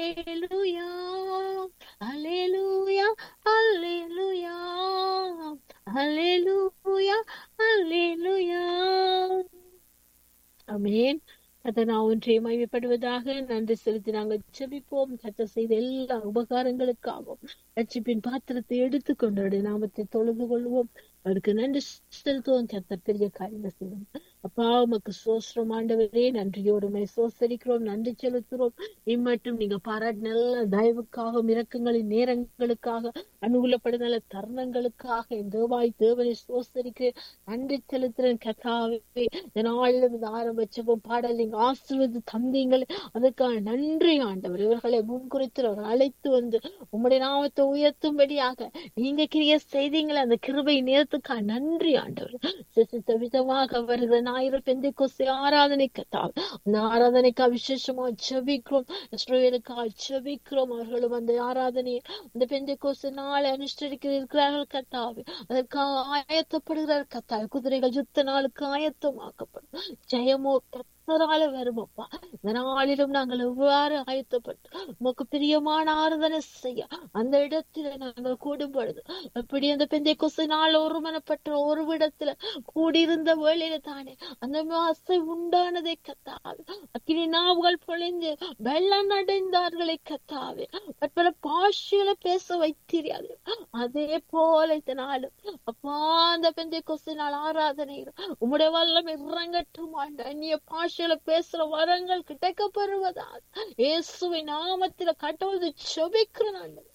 அல்லேலூயா அல்லேலூயா அல்லேலூயா அல்லேலூயா அல்லேலூயா ஆமென் கர்த்தர் நான் ஒன்றை மகிமைப்படுவதாக நன்றி செலுத்தி நாங்கள் ஜெபிப்போம் கர்த்தர் செய்த எல்லா உபகாரங்களுக்காகவும் ரட்சிப்பின் பாத்திரத்தை எடுத்துக்கொண்டு அவருடைய நாமத்தை தொழுது கொள்வோம் அவருக்கு நன்றி செலுத்துவோம் கர்த்தர் பெரிய காரியங்கள் செய்வோம் அப்பா உமக்கு சோஸ்திரம் ஆண்டவரே நன்றியோடு உமை சோசரிக்கிறோம் நன்றி செலுத்துறோம் இம்மட்டும் நீங்க பாராட்டு நல்ல தயவுக்காக இரக்கங்களின் நேரங்களுக்காக அனுகூலப்படுதல தருணங்களுக்காக என் தேவாய் தேவனை சோசரிக்கிறேன் நன்றி செலுத்துறேன் கதாவே நாளிலும் இந்த ஆரம்பிச்சவும் பாடல் நீங்க ஆசிர்வது தந்தீங்கள் அதற்காக நன்றி ஆண்டவர் இவர்களை முன்குறித்து அவர்கள் அழைத்து வந்து உம்முடைய நாமத்தை உயர்த்தும்படியாக நீங்க கிரிய செய்தீங்களே அந்த கிருபை நேரத்துக்காக நன்றி ஆண்டவர் சிசித்த விதமாக வருகிற ஞாயிறு பெந்தை கொசை ஆராதனை கத்தால் அந்த ஆராதனைக்காக விசேஷமா ஜெபிக்கிறோம் இஸ்ரவேலுக்காக ஜெபிக்கிறோம் அவர்களும் அந்த ஆராதனையை அந்த பெந்தை கொசு நாளை அனுஷ்டிக்க இருக்கிறார்கள் கத்தாவே அதற்காக ஆயத்தப்படுகிறார் கத்தாவே குதிரைகள் யுத்த நாளுக்கு ஆயத்தமாக்கப்படும் ஜெயமோ கத்தரால வருமப்பா இந்த நாளிலும் நாங்கள் எவ்வாறு ஆயத்தப்பட்டு உமக்கு பிரியமான ஆராதனை செய்ய அந்த இடத்துல நாங்கள் கூடும் பொழுது எப்படி அந்த பெந்தை கொசு நாள் ஒருமனப்பட்ட ஒரு இடத்துல கூடியிருந்த வேளையில தானே அந்த ஆசை உண்டானதை கத்தாவே அக்கினி நாவுகள் பொழிந்து வெள்ளம் அடைந்தார்களை கத்தாவே பற்பல பாஷையில பேச வைத்தீர்கள் அதே போல இந்த நாளும் அப்பா அந்த பெந்தை கொசு நாள் ஆராதனை உம்முடைய வல்லம் இறங்கட்டும் ஆண்டு அந்நிய பாஷையில பேசுற வரங்கள் கிடைக்கப்பெறுவதா இயேசுவின் நாமத்தில கட்டுவது செபிக்கிறேன் ஆண்டவர்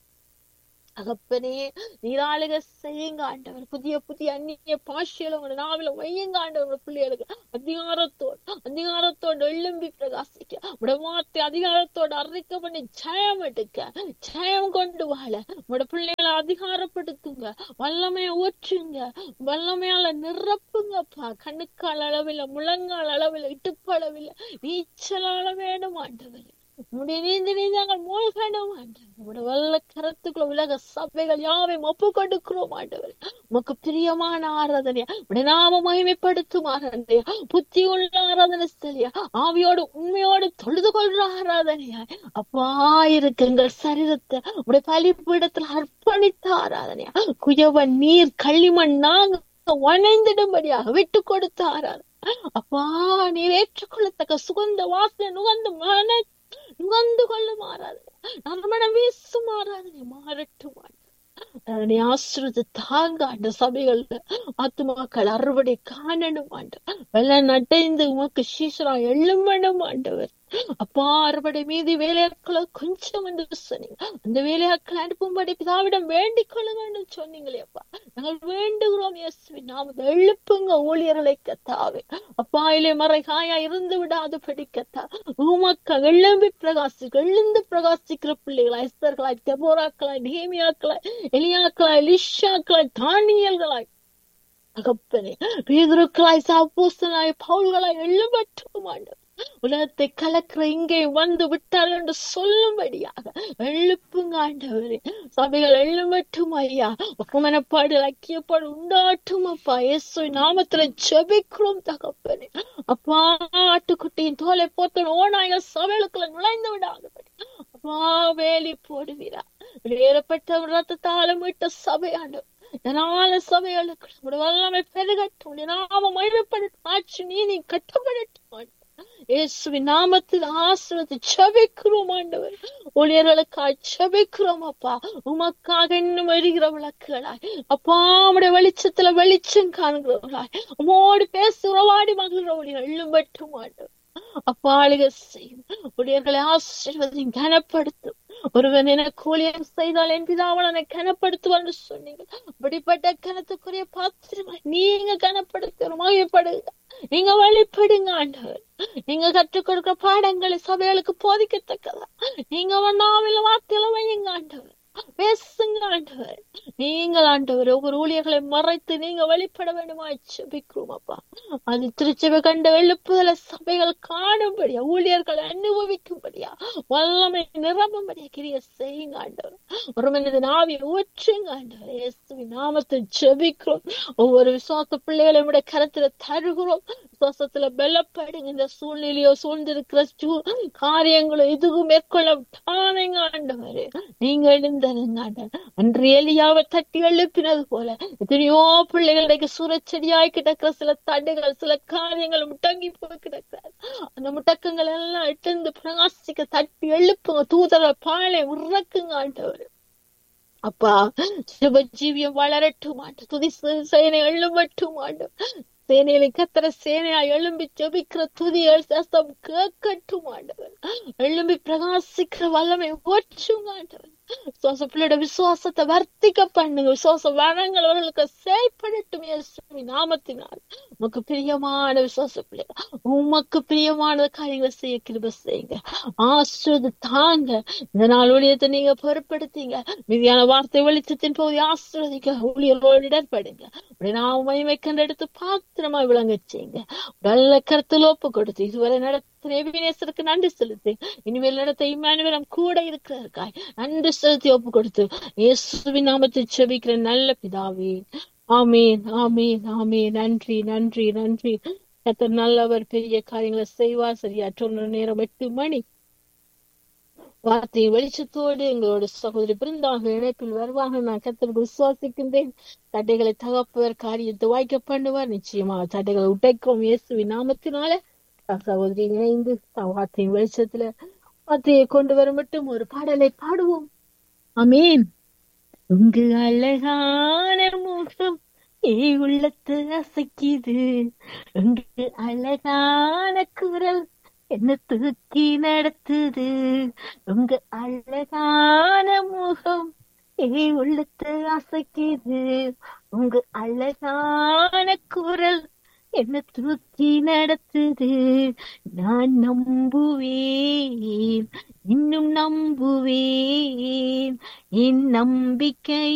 அகப்பனே நீராளுக செய்யுங்க ஆண்டவர் புதிய புதிய அந்நிய பாஷையில உங்க நாவில வையுங்க ஆண்டவர் பிள்ளைகளுக்கு அதிகாரத்தோடு அதிகாரத்தோடு எழும்பி பிரகாசிக்க உட வார்த்தை அதிகாரத்தோடு அறிக்கை பண்ணி ஜெயம் எடுக்க ஜெயம் கொண்டு வாழ உட பிள்ளைகளை அதிகாரப்படுத்துங்க வல்லமைய ஊற்றுங்க வல்லமையால நிரப்புங்கப்பா கண்ணுக்கால் அளவில் முழங்கால் அளவில் இட்டுப்பு அளவில் நீச்சலால வேணும் ஆண்டவர் உடைய நீந்தி நீந்தி நாங்கள் மூழ்கணும் ஆண்டவர் உடைய வல்ல கரத்துக்குள்ள உலக சபைகள் யாவையும் ஒப்பு கொடுக்கிறோம் ஆண்டவர் உமக்கு பிரியமான ஆராதனையா உடைய நாம மகிமைப்படுத்தும் ஆராதனையா புத்தி உள்ள ஆராதனை சரியா ஆவியோடு உண்மையோடு தொழுது கொள்ற ஆராதனையா அப்பா இருக்கு எங்கள் சரீரத்தை உடைய பலிப்பீடத்துல அர்ப்பணித்த ஆராதனையா குயவன் நீர் களிமண் நாங்க வணைந்திடும்படியாக விட்டு கொடுத்த ஆராதனை அப்பா நீர் ஏற்றுக்கொள்ளத்தக்க சுகந்த வாசனை நுகர்ந்து மன நுகர்ந்து கொள்ள மாறாது நறுமணம் வீசு மாறாது மாறட்டும் அதனை ஆசிரியத்து தாங்க ஆண்ட சபைகள்ல ஆத்துமாக்கள் அறுவடை காணணும் ஆண்டு வெள்ள நடைந்து உமக்கு சீசரா எழும்பணும் ஆண்டவர் அப்பா அறுவடை மீது வேலையாட்களை கொஞ்சம் என்று சொன்னீங்க அந்த வேலையாட்களை அனுப்பும்படி பிதாவிடம் வேண்டிக் கொள்ளுங்கன்னு சொன்னீங்களே அப்பா நாங்கள் வேண்டுகிறோம் இயேசுவின் நாமத்தை எழுப்புங்க ஊழியர்களை கத்தாவே அப்பா இலை மறைகாயா இருந்து விடாது படிக்கத்தா உமக்க எழும்பி பிரகாசி எழுந்து பிரகாசிக்கிற பிள்ளைகளாய் எஸ்தர்களாய் தெபோராக்களாய் நேமியாக்களாய் எலியாக்களாய் லிஷாக்களாய் தானியல்களாய் அகப்பனே பேதுருக்களாய் சாப்போசனாய் பவுல்களாய் எழும்பட்டும் ஆண்டவர் உலகத்தை கலக்கிற இங்கே வந்து விட்டார்கள் என்று சொல்லும்படியாக எழுப்புங்க ஆண்டவரே சபைகள் எழுமட்டும் ஐயா மனப்பாடு ஐக்கியப்பாடு உண்டாட்டும் அப்பா இயேசு நாமத்துல ஜெபிக்கிறோம் தகப்பனே அப்பா ஆட்டுக்குட்டியின் தோலை போத்த ஓநாய்கள் சபைகளுக்குள்ள நுழைந்து விடாதபடி அப்பா வேலி போடுவீரா வெளியேறப்பட்ட ரத்தத்தால மீட்ட சபையாண்டு இதனால சபைகளுக்கு வல்லமை பெருகட்டும் நாம மகிழப்படட்டும் ஆட்சி நீதி கட்டப்படட்டும் இயேசுவின் நாமத்தில் ஆசிரத்தை செபிக்கிறோம் ஆண்டவர் ஊழியர்களுக்காய் செபிக்கிறோம் அப்பா உமக்காக இன்னும் எரிகிற விளக்குகளாய் அப்பா உடைய வெளிச்சத்துல வெளிச்சம் காண்கிறவர்களாய் உமோடு பேச உறவாடி மகிழ்கிற ஊழியர் எழும்பட்டும் ஆண்டவர் அப்பா அழுக செய்யும் ஊழியர்களை ஆசீர்வதி கனப்படுத்தும் ஒருவன் என கூலியம் செய்தால் என் பிதாவளனை கனப்படுத்துவான்னு சொன்னீங்க அப்படிப்பட்ட கனத்துக்குரிய பாத்திரமா நீங்க கனப்படுத்த மகிழ்ப்படுங்க நீங்க வழிபடுங்க ஆண்டவர் நீங்க கற்றுக் கொடுக்கிற பாடங்களை சபைகளுக்கு போதிக்கத்தக்கதா நீங்க நாவில வார்த்தையில வையுங்க ஆண்டவர் பேசுங்க ஆண்டவர் நீங்கள் ஆண்டவர் ஒவ்வொரு ஊழியர்களை மறைத்து நீங்க வெளிப்பட வேண்டுமா ஜெபிக்கிறோம் அப்பா அது திருச்சபை கண்ட எழுப்புதல சபைகள் காணும்படியா ஊழியர்களை அனுபவிக்கும்படியா வல்லமை நிரம்பும்படியா கிரிய செய்யுங்க ஆண்டவர் ஒரு மனிதன் ஆவியை ஊற்றுங்க ஆண்டவர் இயேசுவின் நாமத்தை ஜெபிக்கிறோம் ஒவ்வொரு விசுவாச பிள்ளைகளை விட கருத்துல தருகிறோம் விசுவாசத்துல பலப்படுங்க இந்த சூழ்நிலையோ சூழ்ந்திருக்கிற சூ- காரியங்களோ எதுவும் மேற்கொள்ள தானேங்க ஆண்டவரே நீங்க எழுந்தருங்க ஆண்டவர் அன்று எலியாவை தட்டி எழுப்பினது போல எத்தனையோ பிள்ளைகள் இன்றைக்கு சூறச்செடியாய் கிடக்கிற சில தடைகள் சில காரியங்கள் முட்டங்கி போய் கிடக்கிறார் அந்த முட்டக்கங்கள் எல்லாம் இட்டு பிரகாசிக்க தட்டி எழுப்புங்க தூதர பாலை உறக்குங்க ஆண்டவர் அப்பா சுபஜீவியம் வளரட்டும் ஆண்டு துதி சேனை எழும்பட்டும் ஆண்டு சேனையில கத்திர சேனையா எழும்பி ஜெபிக்கிற துதிகள் சத்தம் கேட்கட்டும் ஆண்டவர் எழும்பி பிரகாசிக்கிற வல்லமை ஓச்சுங்க ஆண்டவர் விசுவாச பிள்ளையோட விசுவாசத்தை வர்த்திக்க பண்ணுங்க விசுவாச வரங்கள் அவர்களுக்கு செயல்படட்டும் இயேசுவின் நாமத்தினால் உமக்கு பிரியமான விசுவாச பிள்ளை உமக்கு பிரியமான காரியங்களை செய்ய கிருப செய்யுங்க ஆசிரியது தாங்க இந்த நாள் ஊழியத்தை நீங்க பொறுப்படுத்தீங்க மீதியான வார்த்தை வெளிச்சத்தின் போது ஆசிரியதிக்க ஊழியர்களோடு இடர்படுங்க உடைய நான் மகிமைக்கண்டு எடுத்து பாத்திரமா விளங்க செய்யுங்க நல்ல கருத்தில் ஒப்பு கொடுத்து இதுவரை நடத்தின எபினேசருக்கு நன்றி செலுத்தி இனிமேல் நடத்த இம்மானுவேலம் கூட இருக்கிறாருக்காய் நன்றி செலுத்தி ஒப்பு கொடுத்து இயேசுவின் நாமத்தை செபிக்கிற நல்ல பிதாவே ஆமீன் ஆமீன் ஆமீன் நன்றி நன்றி நன்றி கத்தர் நல்லவர் பெரிய காரியங்களை செய்வார் சரியா சொன்ன நேரம் எட்டு மணி வார்த்தை வெளிச்சத்தோடு எங்களோட சகோதரி பிருந்தாக இணைப்பில் வருவாங்க நான் கத்தருக்கு விசுவாசிக்கின்றேன் தடைகளை தகப்பவர் காரியத்தை வாய்க்க பண்ணுவார் நிச்சயமாக தடைகளை உடைக்கும் இயேசுவின் நாமத்தினால சகோதரி இணைந்து வார்த்தையின் வெளிச்சத்துல வார்த்தையை கொண்டு வர மட்டும் ஒரு பாடலை பாடுவோம் அமீன் உங்கு அழகான முகம் ஏ உள்ளத்து அசைக்குது உங்கு அழகான குரல் என்ன தூக்கி நடத்துது உங்க அழகான முகம் ஏ உள்ளத்து அசைக்குது உங்க அழகான குரல் என்ன தூக்கி நடத்துது நான் நம்புவேன் இன்னும் நம்புவேன் என் நம்பிக்கை